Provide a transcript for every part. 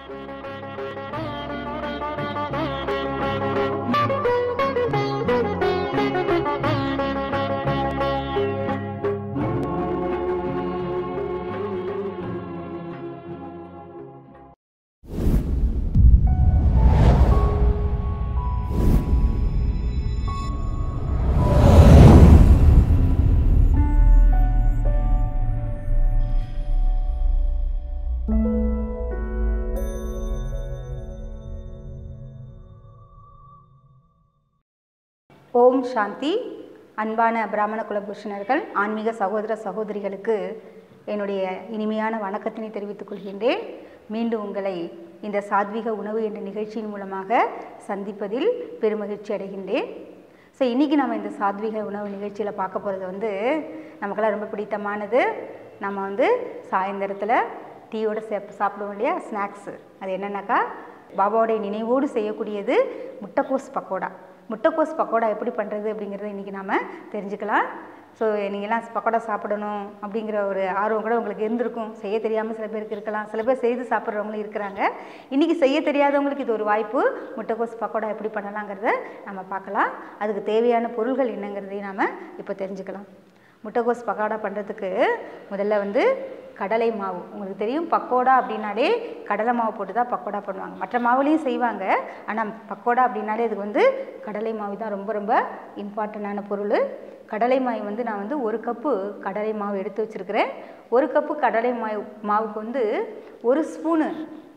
ஓம் சாந்தி அன்பான பிராமண குலபூஷணர்கள் ஆன்மீக சகோதர சகோதரிகளுக்கு என்னுடைய இனிமையான வணக்கத்தினை தெரிவித்துக் கொள்கின்றேன் மீண்டும் உங்களை இந்த சாத்விக உணவு என்ற நிகழ்ச்சியின் மூலமாக சந்திப்பதில் பெருமகிழ்ச்சி அடைகின்றேன் ஸோ இன்றைக்கி நம்ம இந்த சாத்விக உணவு நிகழ்ச்சியில் பார்க்க போகிறது வந்து நமக்கெல்லாம் ரொம்ப பிடித்தமானது நம்ம வந்து சாயந்தரத்தில் டீயோடு சேப் சாப்பிடுவோம் இல்லையா ஸ்நாக்ஸு அது என்னென்னாக்கா பாபாவுடைய நினைவோடு செய்யக்கூடியது முட்டைக்கோஸ் பக்கோடா முட்டைக்கோஸ் பக்கோடா எப்படி பண்ணுறது அப்படிங்கிறத இன்றைக்கி நாம் தெரிஞ்சுக்கலாம் ஸோ நீங்கள்லாம் பக்கோடா சாப்பிடணும் அப்படிங்கிற ஒரு ஆர்வம் கூட உங்களுக்கு இருந்திருக்கும் செய்ய தெரியாமல் சில பேருக்கு இருக்கலாம் சில பேர் செய்து சாப்பிட்றவங்களும் இருக்கிறாங்க இன்றைக்கி செய்ய தெரியாதவங்களுக்கு இது ஒரு வாய்ப்பு முட்டைக்கோஸ் பக்கோடா எப்படி பண்ணலாங்கிறத நம்ம பார்க்கலாம் அதுக்கு தேவையான பொருள்கள் என்னங்கிறதையும் நாம் இப்போ தெரிஞ்சுக்கலாம் முட்டைக்கோஸ் பக்கோடா பண்ணுறதுக்கு முதல்ல வந்து கடலை மாவு உங்களுக்கு தெரியும் பக்கோடா அப்படின்னாலே கடலை மாவு போட்டு தான் பக்கோடா பண்ணுவாங்க மற்ற மாவுலேயும் செய்வாங்க ஆனால் பக்கோடா அப்படின்னாலே இதுக்கு வந்து கடலை மாவு தான் ரொம்ப ரொம்ப இம்பார்ட்டண்டான பொருள் கடலை மாவு வந்து நான் வந்து ஒரு கப்பு கடலை மாவு எடுத்து வச்சுருக்கிறேன் ஒரு கப்பு கடலை மாவு மாவுக்கு வந்து ஒரு ஸ்பூனு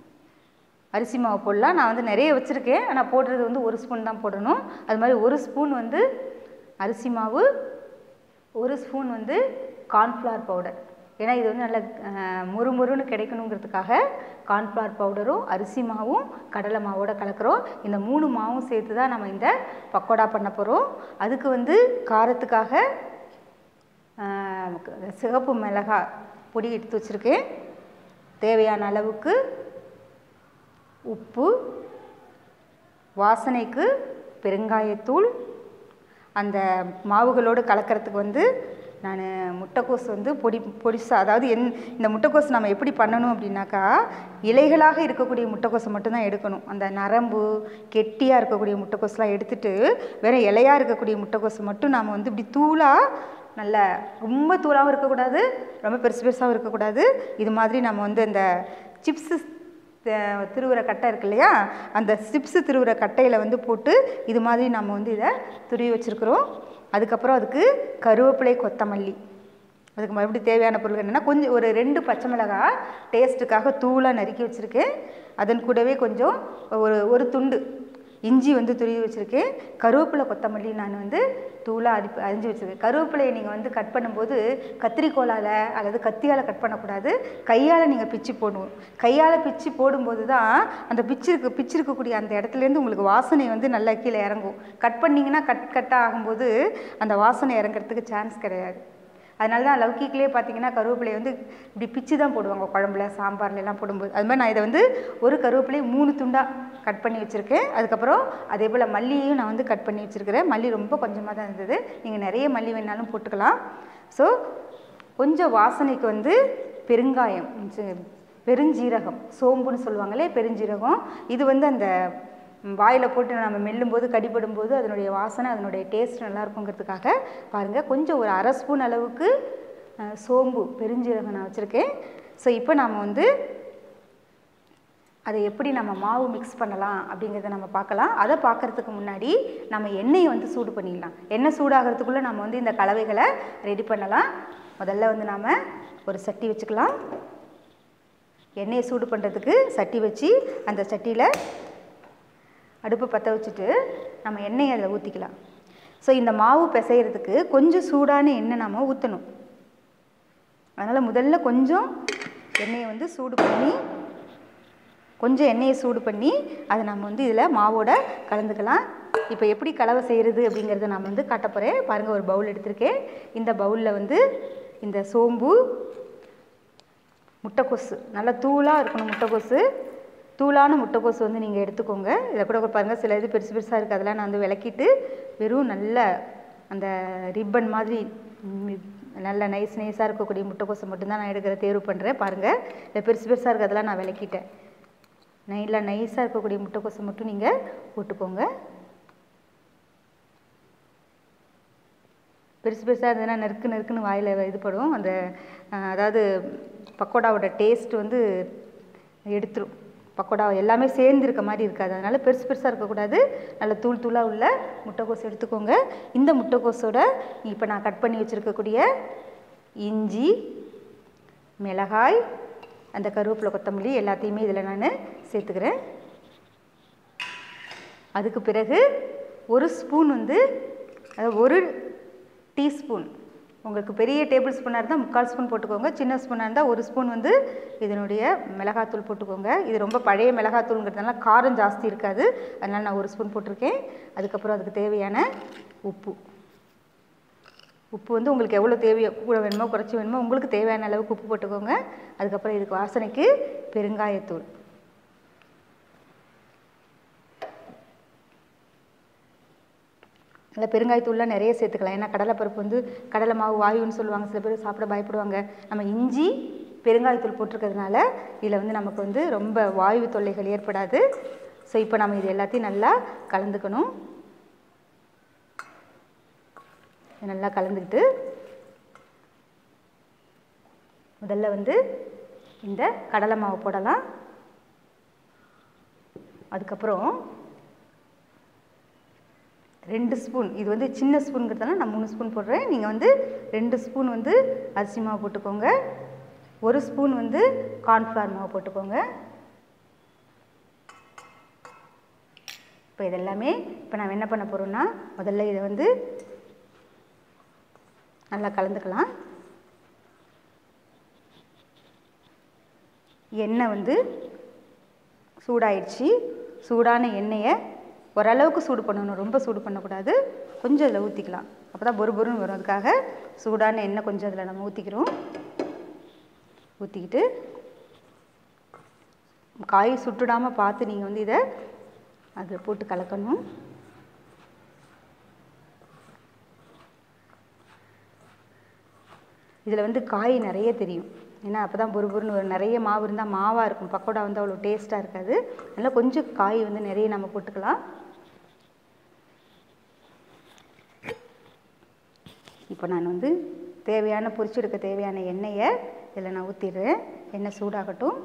அரிசி மாவு போடலாம் நான் வந்து நிறைய வச்சுருக்கேன் ஆனால் போடுறது வந்து ஒரு ஸ்பூன் தான் போடணும் அது மாதிரி ஒரு ஸ்பூன் வந்து அரிசி மாவு ஒரு ஸ்பூன் வந்து கார்ன்ஃப்ளவர் பவுடர் ஏன்னா இது வந்து நல்ல முறுமுறுன்னு கிடைக்கணுங்கிறதுக்காக கார்ன்ஃப்ளவர் பவுடரும் அரிசி மாவும் கடலை மாவோட கலக்கிறோம் இந்த மூணு மாவும் சேர்த்து தான் நம்ம இந்த பக்கோடா பண்ண போகிறோம் அதுக்கு வந்து காரத்துக்காக சிகப்பு மிளகாய் பொடி எடுத்து வச்சுருக்கேன் தேவையான அளவுக்கு உப்பு வாசனைக்கு பெருங்காயத்தூள் அந்த மாவுகளோடு கலக்கிறதுக்கு வந்து நான் முட்டைக்கோஸ் வந்து பொடி பொடிசாக அதாவது என் இந்த முட்டைக்கோஸ் நம்ம எப்படி பண்ணணும் அப்படின்னாக்கா இலைகளாக இருக்கக்கூடிய முட்டைக்கோஸை மட்டும்தான் எடுக்கணும் அந்த நரம்பு கெட்டியாக இருக்கக்கூடிய முட்டைக்கோஸ்லாம் எடுத்துட்டு வேறு இலையாக இருக்கக்கூடிய முட்டைக்கோஸை மட்டும் நாம் வந்து இப்படி தூளாக நல்ல ரொம்ப தூளாகவும் இருக்கக்கூடாது ரொம்ப பெருசு பெருசாகவும் இருக்கக்கூடாது இது மாதிரி நம்ம வந்து இந்த சிப்ஸு திருவுற கட்டை இருக்கு இல்லையா அந்த சிப்ஸு திருவுற கட்டையில் வந்து போட்டு இது மாதிரி நம்ம வந்து இதை துருவி வச்சுருக்குறோம் அதுக்கப்புறம் அதுக்கு கருவேப்பிலை கொத்தமல்லி அதுக்கு மறுபடியும் தேவையான பொருள் என்னென்னா கொஞ்சம் ஒரு ரெண்டு பச்சை மிளகாய் டேஸ்ட்டுக்காக தூளாக நறுக்கி வச்சுருக்கேன் அதன் கூடவே கொஞ்சம் ஒரு ஒரு துண்டு இஞ்சி வந்து துருவி வச்சுருக்கேன் கருவேப்பிலை கொத்தமல்லி நான் வந்து தூளாக அரி அரிஞ்சு வச்சுருக்கேன் கருவேப்பிலையை நீங்கள் வந்து கட் பண்ணும்போது கத்திரிக்கோலால் அல்லது கத்தியால் கட் பண்ணக்கூடாது கையால் நீங்கள் பிச்சு போடணும் கையால் பிச்சு போடும்போது தான் அந்த பிச்சு இருக்க பிச்சு இருக்கக்கூடிய அந்த இடத்துலேருந்து உங்களுக்கு வாசனை வந்து நல்லா கீழே இறங்கும் கட் பண்ணிங்கன்னா கட் கட்டாக ஆகும்போது அந்த வாசனை இறங்குறதுக்கு சான்ஸ் கிடையாது அதனால தான் லௌக்கிக்கிலே பார்த்தீங்கன்னா கருவேப்பிலையை வந்து இப்படி பிச்சு தான் போடுவாங்க குழம்புல சாம்பார்லாம் போடும்போது அது மாதிரி நான் இதை வந்து ஒரு கருவேப்பிலையை மூணு துண்டாக கட் பண்ணி வச்சுருக்கேன் அதுக்கப்புறம் அதே போல் மல்லியையும் நான் வந்து கட் பண்ணி வச்சுருக்கிறேன் மல்லி ரொம்ப கொஞ்சமாக தான் இருந்தது நீங்கள் நிறைய மல்லி வேணாலும் போட்டுக்கலாம் ஸோ கொஞ்சம் வாசனைக்கு வந்து பெருங்காயம் பெருஞ்சீரகம் சோம்புன்னு சொல்லுவாங்களே பெருஞ்சீரகம் இது வந்து அந்த வாயில் போட்டு நம்ம மெல்லும்போது கடிபடும் போது அதனுடைய வாசனை அதனுடைய டேஸ்ட் நல்லா இருக்குங்கிறதுக்காக பாருங்கள் கொஞ்சம் ஒரு அரை ஸ்பூன் அளவுக்கு சோம்பு பெருஞ்சீரகம் நான் வச்சுருக்கேன் ஸோ இப்போ நாம் வந்து அதை எப்படி நம்ம மாவு மிக்ஸ் பண்ணலாம் அப்படிங்கிறத நம்ம பார்க்கலாம் அதை பார்க்குறதுக்கு முன்னாடி நம்ம எண்ணெயை வந்து சூடு பண்ணிடலாம் எண்ணெய் சூடாகிறதுக்குள்ளே நம்ம வந்து இந்த கலவைகளை ரெடி பண்ணலாம் முதல்ல வந்து நாம் ஒரு சட்டி வச்சுக்கலாம் எண்ணெயை சூடு பண்ணுறதுக்கு சட்டி வச்சு அந்த சட்டியில் அடுப்பு பற்ற வச்சுட்டு நம்ம எண்ணெயை அதில் ஊற்றிக்கலாம் ஸோ இந்த மாவு பிசைகிறதுக்கு கொஞ்சம் சூடான எண்ணெய் நாம் ஊற்றணும் அதனால் முதல்ல கொஞ்சம் எண்ணெயை வந்து சூடு பண்ணி கொஞ்சம் எண்ணெயை சூடு பண்ணி அதை நம்ம வந்து இதில் மாவோட கலந்துக்கலாம் இப்போ எப்படி கலவை செய்கிறது அப்படிங்கிறத நான் வந்து காட்ட போகிறேன் பாருங்கள் ஒரு பவுல் எடுத்திருக்கேன் இந்த பவுலில் வந்து இந்த சோம்பு முட்டைக்கோசு நல்லா தூளாக இருக்கணும் முட்டைக்கோசு தூளான முட்டைக்கோசு வந்து நீங்கள் எடுத்துக்கோங்க இதில் கூட பாருங்கள் சில இது பெருசு பெருசாக இருக்குது அதெல்லாம் நான் வந்து விளக்கிட்டு வெறும் நல்ல அந்த ரிப்பன் மாதிரி நல்ல நைஸ் நைஸாக இருக்கக்கூடிய முட்டைக்கோசை மட்டும்தான் நான் எடுக்கிற தேர்வு பண்ணுறேன் பாருங்கள் இதில் பெருசு பெருசாக இருக்குது அதெல்லாம் நான் விளக்கிட்டேன் நைலாக நைஸாக இருக்கக்கூடிய முட்டைக்கோஸை மட்டும் நீங்கள் போட்டுக்கோங்க பெருசு பெருசாக இருந்ததுன்னா நெருக்கு நெருக்குன்னு வாயில் இது படும் அந்த அஹ், அதாவது பக்கோடாவோட டேஸ்ட் வந்து எடுத்துரும் பக்கோடா எல்லாமே சேர்ந்து இருக்க மாதிரி இருக்காது அதனால் பெருசு பெருசாக இருக்கக்கூடாது நல்ல தூள் தூளாக உள்ள முட்டைக்கோஸ் எடுத்துக்கோங்க இந்த முட்டைக்கோஸோட இப்போ நான் கட் பண்ணி வச்சுருக்கக்கூடிய இஞ்சி மிளகாய் அந்த கருவேப்பிலை கொத்தமல்லி எல்லாத்தையுமே இதில் நான் சேர்த்துக்கிறேன் அதுக்கு பிறகு ஒரு ஸ்பூன் வந்து அதாவது ஒரு டீஸ்பூன் உங்களுக்கு பெரிய டேபிள் ஸ்பூனாக இருந்தால் முக்கால் ஸ்பூன் போட்டுக்கோங்க சின்ன ஸ்பூனாக இருந்தால் ஒரு ஸ்பூன் வந்து இதனுடைய மிளகாத்தூள் போட்டுக்கோங்க இது ரொம்ப பழைய மிளகாத்தூளுங்கிறதுனால காரம் ஜாஸ்தி இருக்காது அதனால் நான் ஒரு ஸ்பூன் போட்டிருக்கேன் அதுக்கப்புறம் அதுக்கு தேவையான உப்பு உப்பு வந்து உங்களுக்கு எவ்வளோ தேவையோ கூட வேணுமோ குறைச்சி வேணுமோ உங்களுக்கு தேவையான அளவுக்கு உப்பு போட்டுக்கோங்க அதுக்கப்புறம் இதுக்கு வாசனைக்கு பெருங்காயத்தூள் அதில் பெருங்காயத்தூள்லாம் நிறைய சேர்த்துக்கலாம் ஏன்னா கடலைப்பருப்பு வந்து கடலை மாவு வாயுன்னு சொல்லுவாங்க சில பேர் சாப்பிட பயப்படுவாங்க நம்ம இஞ்சி பெருங்காயத்தூள் போட்டிருக்கிறதுனால இதில் வந்து நமக்கு வந்து ரொம்ப வாயு தொல்லைகள் ஏற்படாது ஸோ இப்போ நம்ம இது எல்லாத்தையும் நல்லா கலந்துக்கணும் இது நல்லா கலந்துக்கிட்டு முதல்ல வந்து இந்த கடலை மாவு போடலாம் அதுக்கப்புறம் ரெண்டு ஸ்பூன் இது வந்து சின்ன ஸ்பூனுங்கிறதுனால நான் மூணு ஸ்பூன் போடுறேன் நீங்கள் வந்து ரெண்டு ஸ்பூன் வந்து அரிசி மாவு போட்டுக்கோங்க ஒரு ஸ்பூன் வந்து கார்ன்ஃப்ளவர் மாவு போட்டுக்கோங்க இப்போ இதெல்லாமே இப்போ நான் என்ன பண்ண போகிறோன்னா முதல்ல இதை வந்து நல்லா கலந்துக்கலாம் எண்ணெய் வந்து சூடாயிடுச்சு சூடான எண்ணெயை ஓரளவுக்கு சூடு பண்ணணும் ரொம்ப சூடு பண்ணக்கூடாது கொஞ்சம் இதில் ஊற்றிக்கலாம் அப்போ தான் பொறு பொருன்னு வரும் அதுக்காக சூடான எண்ணெய் கொஞ்சம் அதில் நம்ம ஊற்றிக்கிறோம் ஊற்றிக்கிட்டு காய் சுட்டுடாமல் பார்த்து நீங்கள் வந்து இதை அதில் போட்டு கலக்கணும் இதில் வந்து காய் நிறைய தெரியும் ஏன்னா அப்போ தான் பொறு பொருன்னு வரும் நிறைய மாவு இருந்தால் மாவாக இருக்கும் பக்கோடா வந்து அவ்வளோ டேஸ்ட்டாக இருக்காது அதனால் கொஞ்சம் காய் வந்து நிறைய நம்ம போட்டுக்கலாம் இப்போ நான் வந்து தேவையான பொரிச்செடுக்க தேவையான எண்ணெயை இதில் நான் ஊற்றிடுறேன் எண்ணெய் சூடாகட்டும்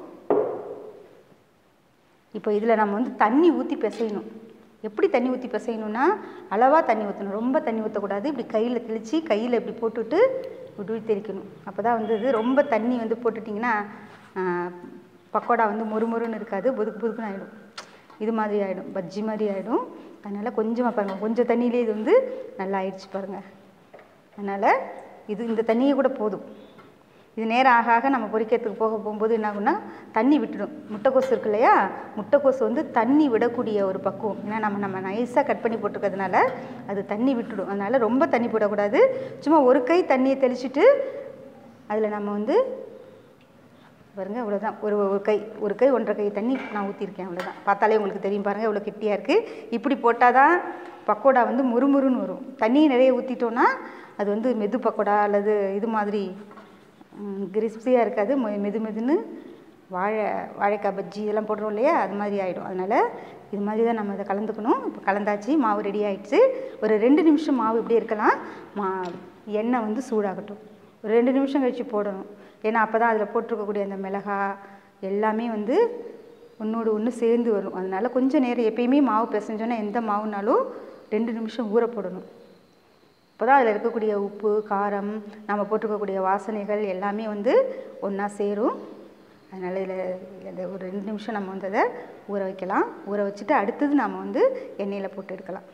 இப்போ இதில் நம்ம வந்து தண்ணி ஊற்றி பிசையணும் எப்படி தண்ணி ஊற்றி பிசையணும்னா அளவாக தண்ணி ஊற்றணும் ரொம்ப தண்ணி ஊற்றக்கூடாது இப்படி கையில் தெளித்து கையில் இப்படி போட்டுட்டு இப்படி தெளிக்கணும் அப்போ தான் வந்து இது ரொம்ப தண்ணி வந்து போட்டுட்டிங்கன்னா ஆஹ், பக்கோடா வந்து மொறுமொறுன்னு இருக்காது புதுக்கு புதுக்குன்னு ஆகிடும் இது மாதிரி ஆகிடும் பஜ்ஜி மாதிரி ஆகிடும் அதனால் கொஞ்சமாக பாருங்கள் கொஞ்சம் தண்ணியிலே இது வந்து நல்லா ஆயிடுச்சு பாருங்கள் அதனால் இது இந்த தண்ணியே கூட போதும் இது நேரம் ஆக ஆக நம்ம பொரிக்கிறதுக்கு போக போகும்போது என்ன ஆகும்னா தண்ணி விட்டுடும் முட்டைக்கோசு இருக்கு இல்லையா முட்டைக்கோசு வந்து தண்ணி விடக்கூடிய ஒரு பக்குவம் ஏன்னா நம்ம நம்ம நைஸாக கட் பண்ணி போட்டிருக்கிறதுனால அது தண்ணி விட்டுடும் அதனால் ரொம்ப தண்ணி போடக்கூடாது சும்மா ஒரு கை தண்ணியை தெளிச்சிட்டு அதில் நம்ம வந்து பாருங்க இவ்வளோதான் ஒரு ஒரு கை ஒரு கை ஒன்றரை கை தண்ணி நான் ஊற்றிருக்கேன் அவ்வளோதான் பார்த்தாலே உங்களுக்கு தெரியும் பாருங்கள் இவ்வளோ கெட்டியாக இருக்குது இப்படி போட்டால் தான் பக்கோடா வந்து முறுமுறுன்னு வரும் தண்ணி நிறைய ஊற்றிட்டோன்னா அது வந்து மெது பக்கோடா அல்லது இது மாதிரி கிறிஸ்பியாக இருக்காது மெ- மெது மெதுன்னு வாழை வாழைக்காய் பஜ்ஜி இதெல்லாம் போடுறோம் இல்லையா அது மாதிரி ஆகிடும் அதனால் இது மாதிரி தான் நம்ம இதை கலந்துக்கணும் இப்போ கலந்தாச்சு மாவு ரெடி ஆயிடுச்சு ஒரு ரெண்டு நிமிஷம் மாவு இப்படியே இருக்கலாம் மா எண்ணெய் வந்து சூடாகட்டும் ஒரு ரெண்டு நிமிஷம் கழித்து போடணும் ஏன்னா அப்போ தான் அதில் போட்டிருக்கக்கூடிய அந்த மிளகாய் எல்லாமே வந்து ஒன்றோடு ஒன்று சேர்ந்து வரும் அதனால் கொஞ்சம் நேரம் எப்பயுமே மாவு பிசைஞ்சோன்னா எந்த மாவுனாலும் ரெண்டு நிமிஷம் ஊற போடணும் அப்போ தான் அதில் இருக்கக்கூடிய உப்பு காரம் நம்ம போட்டிருக்கக்கூடிய வாசனைகள் எல்லாமே வந்து ஒன்றா சேரும் அதனால் இதில் இந்த ஒரு ரெண்டு நிமிஷம் நம்ம வந்து அதை ஊற வைக்கலாம் ஊற வச்சுட்டு அடுத்தது நாம் வந்து எண்ணெயில் போட்டு எடுக்கலாம்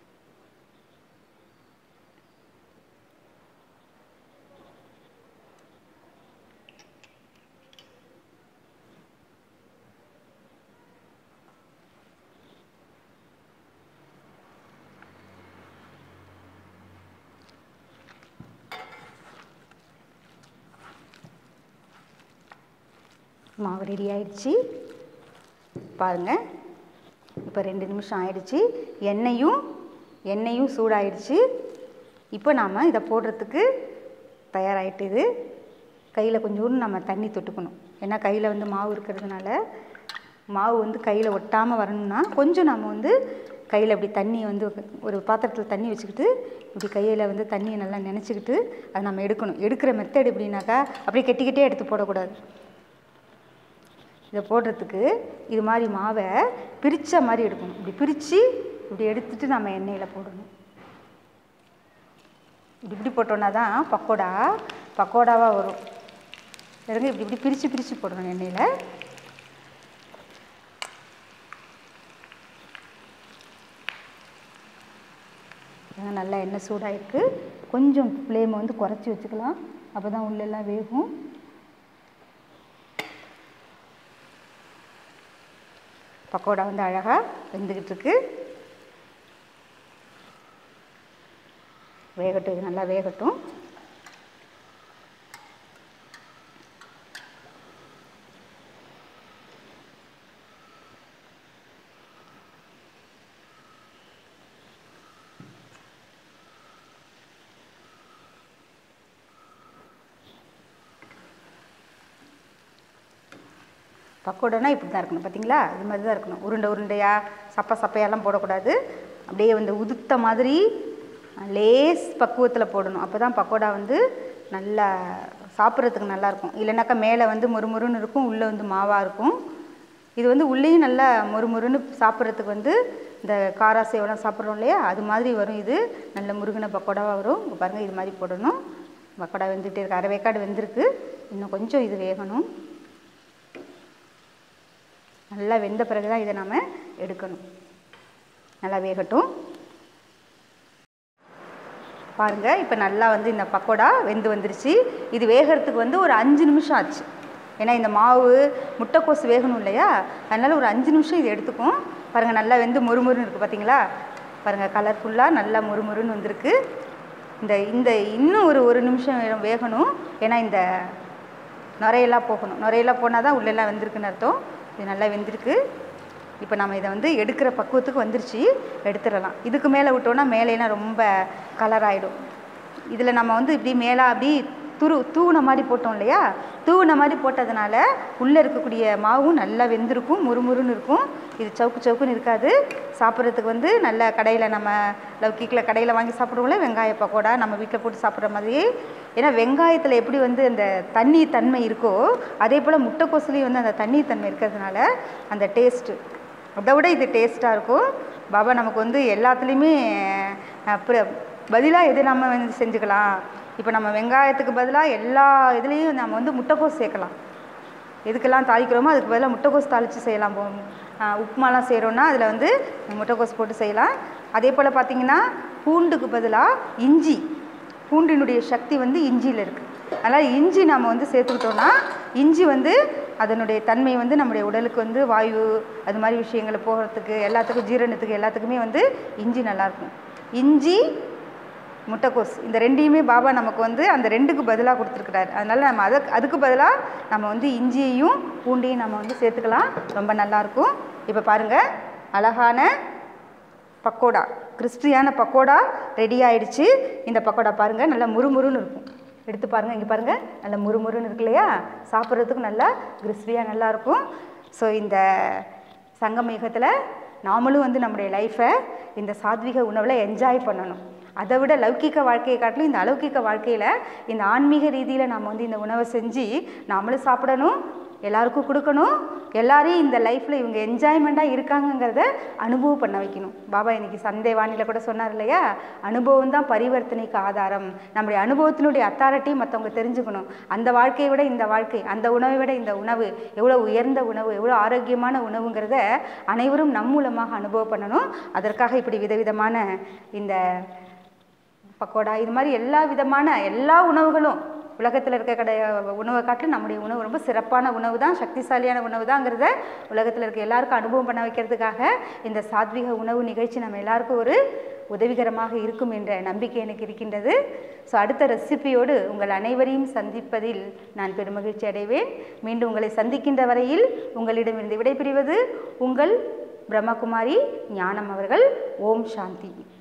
மாவு ரெடி ஆயிடுச்சு பாருங்கள் இப்போ ரெண்டு நிமிஷம் ஆயிடுச்சு எண்ணெயும் எண்ணெயும் சூடாயிடுச்சு இப்போ நாம் இதை போடுறதுக்கு தயாராகிட்டு இது கையில் கொஞ்சோண்டு நம்ம தண்ணி தொட்டுக்கணும் ஏன்னா கையில் வந்து மாவு இருக்கிறதுனால மாவு வந்து கையில் ஒட்டாமல் வரணும்னா கொஞ்சம் நம்ம வந்து கையில் இப்படி தண்ணி வந்து ஒரு பாத்திரத்தில் தண்ணி வச்சுக்கிட்டு இப்படி கையில் வந்து தண்ணியை நல்லா நினச்சிக்கிட்டு அதை நம்ம எடுக்கணும் எடுக்கிற மெத்தட் எப்படின்னாக்கா அப்படியே கெட்டிக்கிட்டே எடுத்து போடக்கூடாது இதை போடுறதுக்கு இது மாதிரி மாவை பிரித்த மாதிரி எடுக்கணும் இப்படி பிரித்து இப்படி எடுத்துட்டு நம்ம எண்ணெயில் போடணும் இப்படி இப்படி போட்டோன்னா தான் பக்கோடா பக்கோடாவாக வரும் பாருங்க இப்படி இப்படி பிரித்து பிரித்து போடணும் எண்ணெயில் பாருங்க, நல்லா எண்ணெய் சூடாக இருக்குது கொஞ்சம் ஃப்ளேமை வந்து குறைச்சி வச்சுக்கலாம் அப்போ தான் உள்ளெல்லாம் வேகும் பக்கோடா வந்து அழகாக வெந்துக்கிட்டு இருக்கு வேகட்டும் இது நல்லா வேகட்டும் பக்கோடானா இப்படி தான் இருக்கணும் பார்த்தீங்களா இது மாதிரி தான் இருக்கணும் உருண்டை உருண்டையாக சப்பை சப்பையெல்லாம் போடக்கூடாது அப்படியே வந்து உதுத்த மாதிரி லேஸ் பக்குவத்தில் போடணும் அப்போ தான் பக்கோடா வந்து நல்லா சாப்பிட்றதுக்கு நல்லாயிருக்கும் இல்லைனாக்கா மேலே வந்து முறுமுறுன்னு இருக்கும் உள்ளே வந்து மாவாக இருக்கும் இது வந்து உள்ளேயும் நல்லா முறுமுறுன்னு சாப்பிட்றதுக்கு வந்து இந்த காரா சேவெல்லாம் சாப்பிட்றோம் இல்லையா அது மாதிரி வரும் இது நல்ல முருகின பக்கோடாவாக வரும் இங்கே பாருங்கள் இது மாதிரி போடணும் பக்கோடா வெந்துகிட்டே இருக்கு அரை வேக்காடு வெந்திருக்கு இன்னும் கொஞ்சம் இது வேகணும் நல்லா வெந்த பிறகு தான் இதை நாம் எடுக்கணும் நல்லா வேகட்டும் பாருங்கள் இப்போ நல்லா வந்து இந்த பக்கோடா வெந்து வந்துருச்சு இது வேகிறதுக்கு வந்து ஒரு அஞ்சு நிமிஷம் ஆச்சு ஏன்னா இந்த மாவு முட்டைக்கோஸ் வேகணும் இல்லையா அதனால் ஒரு அஞ்சு நிமிஷம் இது எடுத்துக்கும் பாருங்கள் நல்லா வெந்து மொறுமொறுன்னு இருக்குது பார்த்தீங்களா பாருங்கள் கலர்ஃபுல்லாக நல்லா மொறுமொறுன்னு வந்திருக்கு இந்த இந்த இன்னும் ஒரு ஒரு நிமிஷம் வே- வேகணும் ஏன்னா இந்த நுரையெல்லாம் போகணும் நுரையெல்லாம் போனால் தான் உள்ளெல்லாம் வெந்திருக்குன்னு அர்த்தம் இது நல்லா வெந்திருக்கு இப்போ நம்ம இதை வந்து எடுக்கிற பக்குவத்துக்கு வந்துருச்சு எடுத்துடலாம் இதுக்கு மேலே விட்டோன்னா மேலேலாம் ரொம்ப கலர் ஆகிடும் இதில் நம்ம வந்து இப்படி மேலே அப்படி துரு தூவுன மாதிரி போட்டோம் இல்லையா தூவுன மாதிரி போட்டதுனால உள்ளே இருக்கக்கூடிய மாவும் நல்லா வெந்திருக்கும் முறுமுறுன்னு இருக்கும் இது சவுக்கு சவுக்குன்னு இருக்காது சாப்பிட்றதுக்கு வந்து நல்ல கடையில் நம்ம லௌக்கிக்கில் கடையில் வாங்கி சாப்பிடுவோம்ல வெங்காய பக்கோடா நம்ம வீட்டில் போட்டு சாப்பிட்ற மாதிரியே ஏன்னா வெங்காயத்தில் எப்படி வந்து அந்த தண்ணி தன்மை இருக்கோ அதே போல் முட்டைக்கோசுலேயும் வந்து அந்த தண்ணி தன்மை இருக்கிறதுனால அந்த டேஸ்ட்டு அதை விட இது டேஸ்ட்டாக இருக்கும் பாபா நமக்கு வந்து எல்லாத்துலேயுமே அப்புறம் பதிலாக எது நம்ம வந்து செஞ்சுக்கலாம் இப்போ நம்ம வெங்காயத்துக்கு பதிலாக எல்லா இதுலேயும் நம்ம வந்து முட்டைக்கோஸ் சேர்க்கலாம் எதுக்கெல்லாம் தாளிக்கிறோமோ அதுக்கு பதிலாக முட்டைக்கோஸ் தாளித்து செய்யலாம் போ ஆஹ் உப்புமாலாம் செய்கிறோன்னா அதில் வந்து முட்டைக்கோஸ் போட்டு செய்யலாம் அதே போல் பார்த்தீங்கன்னா பூண்டுக்கு பதிலாக இஞ்சி பூண்டினுடைய சக்தி வந்து இஞ்சியில் இருக்குது அதனால் இஞ்சி நம்ம வந்து சேர்த்துக்கிட்டோன்னா இஞ்சி வந்து அதனுடைய தன்மை வந்து நம்முடைய உடலுக்கு வந்து வாயு அது மாதிரி விஷயங்களை போகிறதுக்கு எல்லாத்துக்கும் ஜீரணத்துக்கு எல்லாத்துக்குமே வந்து இஞ்சி நல்லாயிருக்கும் இஞ்சி முட்டைக்கோஸ் இந்த ரெண்டையுமே பாபா நமக்கு வந்து அந்த ரெண்டுக்கு பதிலாக கொடுத்துருக்குறாரு அதனால் நம்ம அதுக்கு அதுக்கு பதிலாக நம்ம வந்து இஞ்சியையும் பூண்டையும் நம்ம வந்து சேர்த்துக்கலாம் ரொம்ப நல்லாயிருக்கும் இப்போ பாருங்கள் அழகான பக்கோடா கிறிஸ்பியான பக்கோடா ரெடி ஆயிடுச்சு இந்த பக்கோடா பாருங்கள் நல்லா முறுமுறுன்னு இருக்கும் எடுத்து பாருங்கள் இங்கே பாருங்கள் நல்லா முறுமுறுன்னு இருக்கு இல்லையா சாப்பிட்றதுக்கு நல்லா கிறிஸ்பியாக நல்லாயிருக்கும் ஸோ இந்த சங்கமயுகத்தில் நாமளும் வந்து நம்முடைய லைஃப்பை இந்த சாத்விக உணவில் என்ஜாய் பண்ணணும் அதை விட லௌகிக்க வாழ்க்கையை காட்டிலும் இந்த அலௌகிக்க வாழ்க்கையில் இந்த ஆன்மீக ரீதியில் நாம் வந்து இந்த உணவை செஞ்சு நாமளும் சாப்பிடணும் எல்லாருக்கும் கொடுக்கணும் எல்லாரையும் இந்த லைஃப்பில் இவங்க என்ஜாய்மெண்ட்டாக இருக்காங்கங்கிறத அனுபவம் பண்ண வைக்கணும் பாபா இன்னைக்கு சந்தே வானிலை கூட சொன்னார் இல்லையா அனுபவம் தான் பரிவர்த்தனைக்கு ஆதாரம் நம்முடைய அனுபவத்தினுடைய அத்தாரிட்டி மற்றவங்க தெரிஞ்சுக்கணும் அந்த வாழ்க்கையை விட இந்த வாழ்க்கை அந்த உணவை விட இந்த உணவு எவ்வளோ உயர்ந்த உணவு எவ்வளோ ஆரோக்கியமான உணவுங்கிறத அனைவரும் நம் மூலமாக அனுபவம் பண்ணணும் அதற்காக இப்படி விதவிதமான இந்த பக்கோடா இது மாதிரி எல்லா விதமான எல்லா உணவுகளும் உலகத்தில் இருக்க கடை உணவை காட்டிலும் நம்முடைய உணவு ரொம்ப சிறப்பான உணவு தான் சக்திசாலியான உணவு தாங்கிறத உலகத்தில் இருக்க எல்லாருக்கும் அனுபவம் பண்ண வைக்கிறதுக்காக இந்த சாத்விக உணவு நிகழ்ச்சி நம்ம எல்லாருக்கும் ஒரு உதவிகரமாக இருக்கும் என்ற நம்பிக்கை எனக்கு இருக்கின்றது ஸோ அடுத்த ரெசிபியோடு உங்கள் அனைவரையும் சந்திப்பதில் நான் பெருமகிழ்ச்சி அடைவேன் மீண்டும் உங்களை சந்திக்கின்ற வரையில் உங்களிடமிருந்து விடைபெறுவது உங்கள் பிரம்மகுமாரி ஞானம் அவர்கள் ஓம் சாந்தி